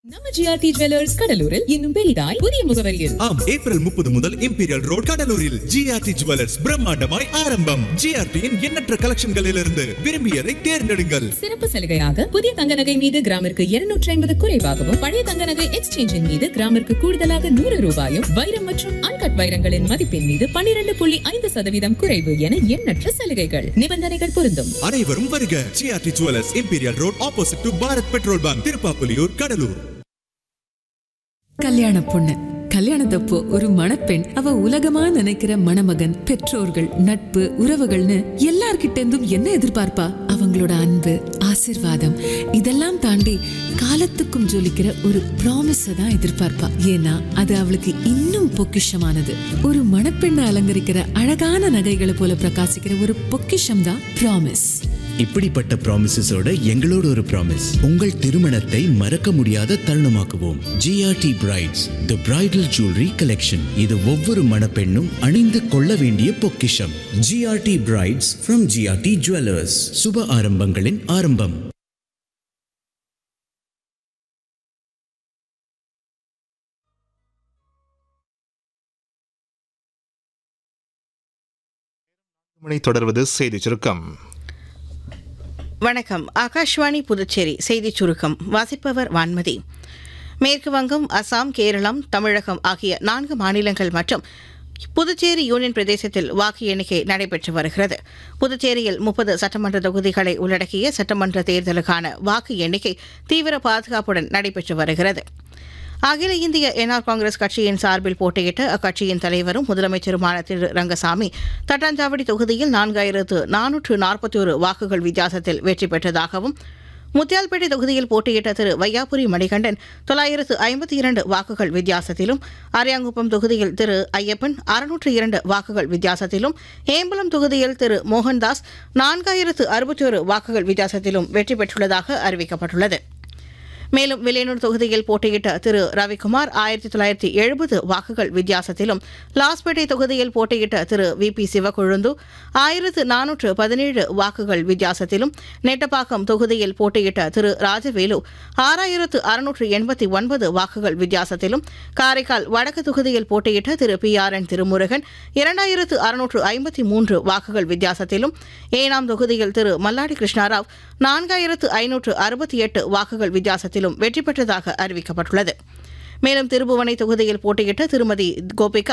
நம்ம GRT jewellers கடலூரில் இன்னும் பெரிதாய் புதிய முகவரியில் ஆம் ஏப்ரல் முப்பது முதல் இம்பீரியல் ரோட் கடலூரில் ஜிஆர்டி ஜுவல்லர்ஸ் பிரம்மாண்டமாய் ஆரம்பம் ஜிஆர்டியின் எண்ணற்ற கலெக்ஷன்களிலிருந்து விரும்பியதை தேர்ந்தெடுங்கள் சிறப்பு சலுகையாக புதிய தங்க நகை மீது கிராமிற்கு இருநூற்றி ஐம்பது குறைவாகவும் பழைய தங்க நகை எக்ஸ்சேஞ்சின் மீது கிராமிற்கு கூடுதலாக நூறு ரூபாயும் வைரம் மற்றும் அன்கட் வைரங்களின் மதிப்பின் மீது பன்னிரண்டு புள்ளி ஐந்து சதவீதம் குறைவு என எண்ணற்ற சலுகைகள் நிபந்தனைகள் பொருந்தும் அனைவரும் வருக GRT jewellers imperial road opposite to Bharat petrol bunk Tiruppapuliyur Cuddalore கல்யாண பொண்ணு கல்யாணத்தப்போ ஒரு மணப்பெண் அவ உலகமா நினைக்கிற மணமகன் பெற்றோர்கள் நட்பு உறவுகள்னு எல்லார்கிட்ட இருந்தும் என்ன எதிர்பார்ப்பா அவங்களோட அன்பு ஆசிர்வாதம் இதெல்லாம் தாண்டி காலத்துக்கும் ஜொலிக்கிற ஒரு ப்ராமிஸ தான் எதிர்பார்ப்பா ஏன்னா அது அவளுக்கு இன்னும் பொக்கிஷமானது ஒரு மணப்பெண்ணை அலங்கரிக்கிற அழகான நகைகளை போல பிரகாசிக்கிற ஒரு பொக்கிஷம் தான் ப்ராமிஸ் இப்படிப்பட்ட ப்ராமிசஸோட எங்களோட ஒரு ப்ராமிஸ் உங்கள் திருமணத்தை மறக்க முடியாத தருணமாக்குவோம் GRT brides the bridal jewellery collection இது ஒவ்வொரு மணப்பெண்ணும் அணிந்து கொள்ள வேண்டிய பொக்கிஷம் GRT brides from GRT jewellers சுப ஆரம்பங்களின் ஆரம்பம் மணி தொடர்வது செய்தி சுருக்கம் வணக்கம் ஆகாஷ்வாணி புதுச்சேரி செய்திச் சுருக்கம் வாசிப்பவர் வான்மதி மேற்கு வங்கம் அசாம் கேரளம் தமிழகம் ஆகிய நான்கு மாநிலங்கள் மற்றும் புதுச்சேரி யூனியன் பிரதேசத்தில் வாக்கு எண்ணிக்கை நடைபெற்று வருகிறது புதுச்சேரியில் முப்பது சட்டமன்ற தொகுதிகளை உள்ளடக்கிய சட்டமன்ற தேர்தலுக்கான வாக்கு எண்ணிக்கை தீவிர பாதுகாப்புடன் நடைபெற்று வருகிறது அகில இந்திய என்ஆர் காங்கிரஸ் கட்சியின் சார்பில் போட்டியிட்ட அக்கட்சியின் தலைவரும் முதலமைச்சருமான திரு ரங்கசாமி தட்டாஞ்சாவடி தொகுதியில் நான்காயிரத்து நானூற்று நாற்பத்தி ஒரு வாக்குகள் வித்தியாசத்தில் வெற்றி பெற்றதாகவும் முத்தியால்பேட்டை தொகுதியில் போட்டியிட்ட திரு வையாபுரி மணிகண்டன் தொள்ளாயிரத்து ஐம்பத்தி இரண்டு வாக்குகள் வித்தியாசத்திலும் அரியாங்குப்பம் தொகுதியில் திரு ஐயப்பன் அறுநூற்று இரண்டு வாக்குகள் வித்தியாசத்திலும் ஏம்பலம் தொகுதியில் திரு மோகன்தாஸ் நான்காயிரத்து அறுபத்தி ஒரு வாக்குகள் வித்தியாசத்திலும் வெற்றி பெற்றுள்ளதாக அறிவிக்கப்பட்டுள்ளது மேலும் வில்லியனூர் தொகுதியில் போட்டியிட்ட திரு ரவிக்குமார் ஆயிரத்தி தொள்ளாயிரத்தி எழுபது வாக்குகள் வித்தியாசத்திலும் லாஸ்பேட்டை தொகுதியில் போட்டியிட்ட திரு வி பி சிவக்கொழுந்து ஆயிரத்து நானூற்று பதினேழு வாக்குகள் வித்தியாசத்திலும் நெட்டப்பாக்கம் தொகுதியில் போட்டியிட்ட திரு ராஜவேலு ஆறாயிரத்து அறுநூற்று எண்பத்தி ஒன்பது வாக்குகள் வித்தியாசத்திலும் காரைக்கால் வடக்கு தொகுதியில் போட்டியிட்ட Thiru P R N Thirumurugan இரண்டாயிரத்து அறுநூற்று ஐம்பத்தி மூன்று வாக்குகள் வித்தியாசத்திலும் ஏனாம் தொகுதியில் திரு மல்லாடி கிருஷ்ணாராவ் நான்காயிரத்து ஐநூற்று அறுபத்தி எட்டு வாக்குகள் வித்தியாசத்திலும் வெற்றி பெற்றதாக அறிவிக்கப்பட்டுள்ளது மேலும் திருபுவனை தொகுதியில் போட்டியிட்ட திருமதி கோபிகா